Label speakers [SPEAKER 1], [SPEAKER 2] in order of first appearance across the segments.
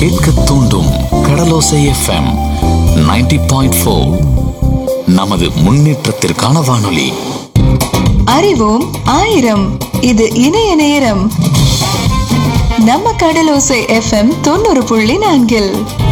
[SPEAKER 1] கேட்க தூண்டும் கடலோசை FM 90.4 point four நமது முன்னேற்றத்திற்கான வானொலி
[SPEAKER 2] அறிவோம் ஆயிரம் இது இணைய நேரம் நம்ம கடலோசை எஃப்எம் தொண்ணூறு புள்ளி நான்கில்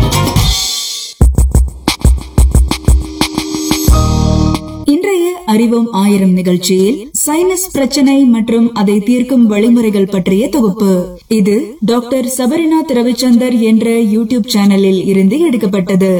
[SPEAKER 3] இன்றைய அறிவோம் ஆயிரம் நிகழ்ச்சியில் சைனஸ் பிரச்சனை மற்றும் அதை தீர்க்கும் வழிமுறைகள் பற்றிய தொகுப்பு இது டாக்டர் சபரிநாத் ரவிச்சந்தர் என்ற யூடியூப் சேனலில் இருந்து எடுக்கப்பட்டது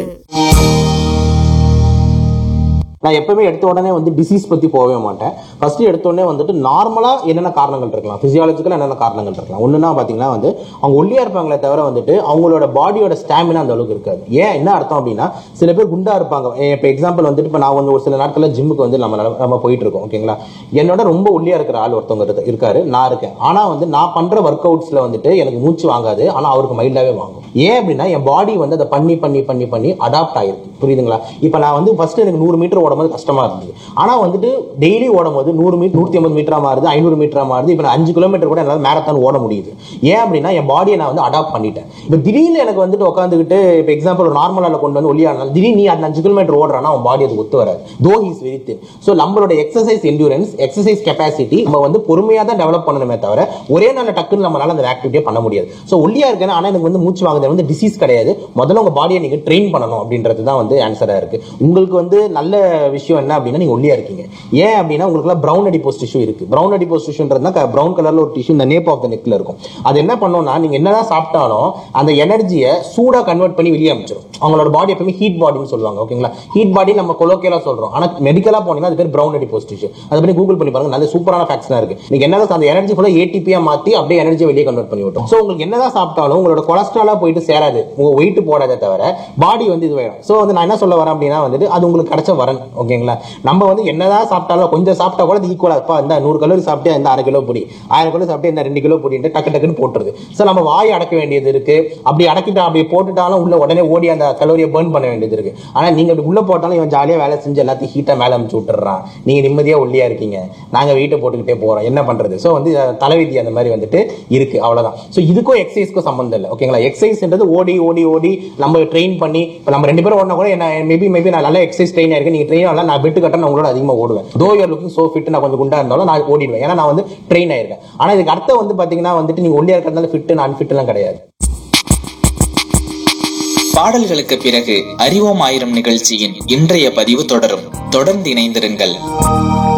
[SPEAKER 4] நான் எப்பவுமே எடுத்த உடனே வந்து டிசீஸ் பத்தி போகவே மாட்டேன் ஃபர்ஸ்ட் எடுத்த உடனே வந்துட்டு நார்மலா என்னென்ன காரணங்கள் இருக்கலாம் பிசியாலஜிக்கலா என்னென்ன காரணங்கள் இருக்கலாம் ஒண்ணுன்னா பாத்தீங்கன்னா வந்து அவங்க ஒல்லியா இருப்பாங்களே தவிர வந்துட்டு அவங்களோட பாடியோட ஸ்டாமினா அந்த அளவுக்கு இருக்காது ஏன் என்ன அர்த்தம் அப்படின்னா சில பேர் குண்டா இருப்பாங்க இப்போ எக்ஸாம்பிள் வந்துட்டு இப்போ நான் வந்து ஒரு சில நாட்கள்ல ஜிம்முக்கு வந்து நம்ம நட- நம்ம போயிட்டு இருக்கோம் ஓகேங்களா என்னோட ரொம்ப ஒல்லியா இருக்கிற ஆள் ஒருத்தவங்க இருக்க- இருக்காரு நான் இருக்கேன் ஆனா வந்து நான் பண்ற ஒர்க் அவுட்ஸ்ல வந்துட்டு எனக்கு மூச்சு வாங்காது ஆனா அவருக்கு மைல்டாவே வாங்கும் ஏன் அப்படின்னா என் பாடி வந்து அதை பண்ணி பண்ணி பண்ணி பண்ணி அடாப்ட் ஆயிருக்கு புரியுதுங்களா இப்போ நான் வந்து ஃபர்ஸ்ட் எனக்கு நூறு மீட்டர் ஓடும்போது கஷ்டமா இருந்தது ஆனா வந்துட்டு டெய்லி ஓடும்போது நூறு மீட்டர் நூத்தி ஐம்பது மீட்டரா மாறுது ஐநூறு மீட்டரா மாறுது இப்போ நான் அஞ்சு கிலோமீட்டர் கூட என்னால் மேரத்தான் ஓட முடியுது ஏன் அப்படின்னா என் பாடியை நான் வந்து அடாப்ட் பண்ணிட்டேன் இப்போ திடீர்னு எனக்கு வந்துட்டு உட்காந்துக்கிட்டு இப்போ எக்ஸாம்பிள் ஒரு நார்மலால கொண்டு வந்து ஒல்லியானாலும் திடீர்னு நீ அந்த அஞ்சு கிலோமீட்டர் ஓடுறானா அவன் பாடி அது ஒத்து வராது though is very thin so நம்மளோட எக்ஸசைஸ் என்டூரன்ஸ் எக்ஸசைஸ் கெப்பாசிட்டி நம்ம வந்து பொறுமையாக தான் டெவலப் பண்ணணுமே தவிர ஒரே நாள் டக்குன்னு நம்மளால அந்த ஆக்டிவிட்டியை பண்ண முடியாது ஸோ ஒல்லியா இருக்கேன் ஆனால் எனக்கு வந்து மூச்சு வாங்குறது வந்து டிசீஸ் கிடையாது முதல்ல உங்க பாடியை நீங்க ட்ரெயின் பண்ணணும் அப்படின்றது தான் வந்து ஆன்சரா இருக்கு உங்களுக்கு வந்து நல்ல விஷயம் என்ன அப்படின்னா நீங்க ஒல்லியா இருக்கீங்க ஏன் அப்படின்னா உங்களுக்கு ப்ரௌன் அடிபோஸ் டிஷ்யூ இருக்கு ப்ரௌன் அடிபோஸ் டிஷ்யூன்றது ப்ரௌன் கலர்ல ஒரு டிஷ்யூ இந்த நேப் ஆஃப் த நெக்ல இருக்கும் அது என்ன பண்ணும்னா நீங்க என்னதான் சாப்பிட்டாலும் அந்த எனர்ஜியை சூடா கன்வெர்ட் பண்ணி வெளியே அமைச்சிடும் அவங்களோட பாடி எப்பவுமே ஹீட் பாடின்னு சொல்லுவாங்க ஓகேங்களா ஹீட் பாடி நம்ம கொலோக்கியலா சொல்றோம் ஆனா மெடிக்கலா போனீங்கன்னா அது பேர் ப்ரௌன் அடிபோஸ் டிஷ்யூ அதை பண்ணி கூகுள் பண்ணி பாருங்க நல்ல சூப்பரான ஃபேக்ட்ஸ்லாம் இருக்கு நீங்க என்னதான் அந்த எனர்ஜி ஃபுல்லா ஏடிபியா மாத்தி அப்படியே எனர்ஜி வெளியே கன்வெர்ட் பண்ணி விட்டோம் ஸோ உங்களுக்கு என்னதான் சாப்பிட்டாலும் உங்களோட கொலஸ்ட்ராலா போயிட்டு சேராது உங்க வெயிட் போடாதே தவிர பாடி வந்து இது வேணும் ஸோ வந்து நான் என்ன சொல்ல வரேன் அப்படின்னா வந்துட்டு அது உங்களுக்கு கிடைச்ச வரன் ஓகேங்களா நம்ம வந்து என்னதான் சாப்பிட்டாலும் கொஞ்சம் சாப்பிட்டா கூட ஈக்குவலா இருப்பா இந்த நூறு கலோரி சாப்பிட்டு இந்த அரை கிலோ பொடி ஆயிரம் கிலோ சாப்பிட்டு இந்த ரெண்டு கிலோ பொடின்ட்டு டக்கு டக்குன்னு போட்டுருது ஸோ நம்ம வாய் அடக்க வேண்டியது இருக்கு அப்படி அடக்கிட்டா அப்படி போட்டுட்டாலும் உள்ள உடனே ஓடி அந்த கலோரியை பேர்ன் பண்ண வேண்டியது இருக்கு ஆனா நீங்க அப்படி உள்ள போட்டாலும் இவன் ஜாலியா வேலை செஞ்சு எல்லாத்தையும் ஹீட்டா மேல அமுச்சு விட்டுறான் நீங்க நிம்மதியா ஒல்லியா இருக்கீங்க நாங்க வெயிட்டை போட்டுக்கிட்டே போறோம் என்ன பண்றது ஸோ வந்து அஹ், தலைவிதி அந்த மாதிரி வந்துட்டு இருக்கு அவ்வளவுதான் ஸோ இதுக்கும் எக்ஸசைஸ்க்கும் சம்பந்தம் இல்லை ஓகேங்களா எக்ஸசைஸ்ன்றது ஓடி ஓடி ஓடி நம்ம ட்ரெயின் பண்ணி இப்போ நம்ம ரெண்டு பேரும் ஓடினா கூட என்ன மேபி மேபி நான் நல்ல எக்ஸசைஸ் ட்ரெயின் ஆயிருக்கேன் நீங்க ட்ரெயின் ஆகல நான் பெட்டு கட்ட நான் உங்களோட அதிகமாக ஓடுவேன் தோ யூர் லுக்கிங் சோ ஃபிட் நான் கொஞ்சம் குண்டா இருந்தாலும் நான் ஓடிடுவேன் ஏன்னா நான் வந்து ட்ரெயின் ஆயிருக்கேன் ஆனா இதுக்கு அர்த்தம் வந்து பாத்தீங்கன்னா வந்துட்டு நீங்க ஒல்லியா இருக்கிறதுனால ஃபிட் நான் ஃபிட் எல்லாம் கிடையாது
[SPEAKER 5] பாடல்களுக்கு பிறகு அறிவோம் ஆயிரம் நிகழ்ச்சியின் இன்றைய பதிவு தொடரும் தொடர்ந்து இணைந்திருங்கள்